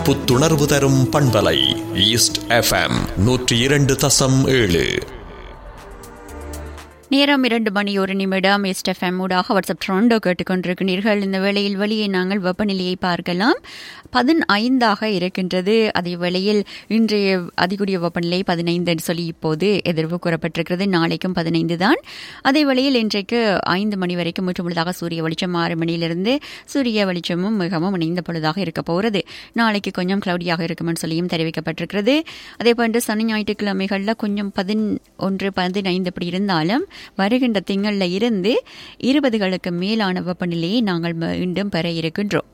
புத்துணர்வு தரும் பண்பலை ஈஸ்ட் எஃப்எம் நூற்றி இரண்டு தசம் ஏழு நேரம் இரண்டு மணி ஒரு நிமிடம் எஸ்டெஃப்எம் ஊடாக வாட்ஸ்அப் ட்ரோண்டோ கேட்டுக்கொண்டிருக்கிறீர்கள் இந்த வேளையில் வெளியே நாங்கள் வெப்பநிலையை பார்க்கலாம் பதினைந்தாக இருக்கின்றது அதே வேளையில் இன்றைய அதிகூடிய வெப்பநிலை பதினைந்து என்று சொல்லி இப்போது எதிர்வு கூறப்பட்டிருக்கிறது நாளைக்கும் பதினைந்து தான் அதே வேளையில் இன்றைக்கு ஐந்து மணி வரைக்கும் முற்றுமுழுதாக சூரிய வெளிச்சம் ஆறு மணியிலிருந்து சூரிய வெளிச்சமும் மிகவும் இணைந்த பொழுதாக இருக்க போகிறது நாளைக்கு கொஞ்சம் கிளவுடியாக இருக்கும்னு சொல்லியும் தெரிவிக்கப்பட்டிருக்கிறது அதே போன்று சனி ஞாயிற்றுக்கிழமைகளில் கொஞ்சம் பதினொன்று பதினைந்து அப்படி இருந்தாலும் வருகின்ற திங்களில் இருந்து இருபதுகளுக்கு மேலான வெப்பநிலையை நாங்கள் மீண்டும் பெற இருக்கின்றோம்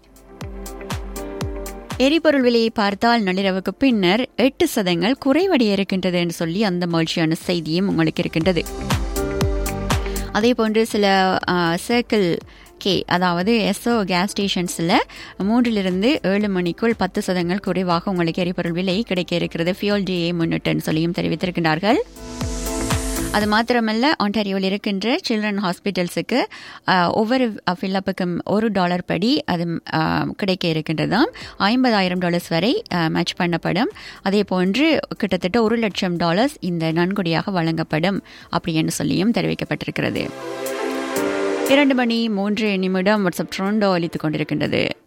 எரிபொருள் விலையை பார்த்தால் நள்ளிரவுக்கு பின்னர் எட்டு சதங்கள் குறைவடைய இருக்கின்றது என்று சொல்லி அந்த மகிழ்ச்சியான செய்தியும் உங்களுக்கு இருக்கின்றது அதே போன்று சில சர்க்கிள் கே அதாவது எஸ்ஓ கேஸ் ஸ்டேஷன்ஸில் மூன்றிலிருந்து ஏழு மணிக்குள் பத்து சதங்கள் குறைவாக உங்களுக்கு எரிபொருள் விலை கிடைக்க இருக்கிறது ஃபியோல் டேயை முன்னிட்டுன்னு சொல்லியும் தெரிவித்திருக்கிறார்கள் அது மாத்திரமல்ல ஆண்டாரியோவில் இருக்கின்ற சில்ட்ரன் ஹாஸ்பிட்டல்ஸுக்கு ஒவ்வொரு ஃபில்லப்புக்கும் ஒரு டாலர் படி அது கிடைக்க இருக்கின்றதாம் ஐம்பதாயிரம் டாலர்ஸ் வரை மேட்ச் பண்ணப்படும் அதே போன்று கிட்டத்தட்ட ஒரு லட்சம் டாலர்ஸ் இந்த நன்கொடியாக வழங்கப்படும் அப்படின்னு சொல்லியும் தெரிவிக்கப்பட்டிருக்கிறது இரண்டு மணி மூன்று நிமிடம் வாட்ஸ்அப் ட்ரோண்டோ அளித்துக் கொண்டிருக்கின்றது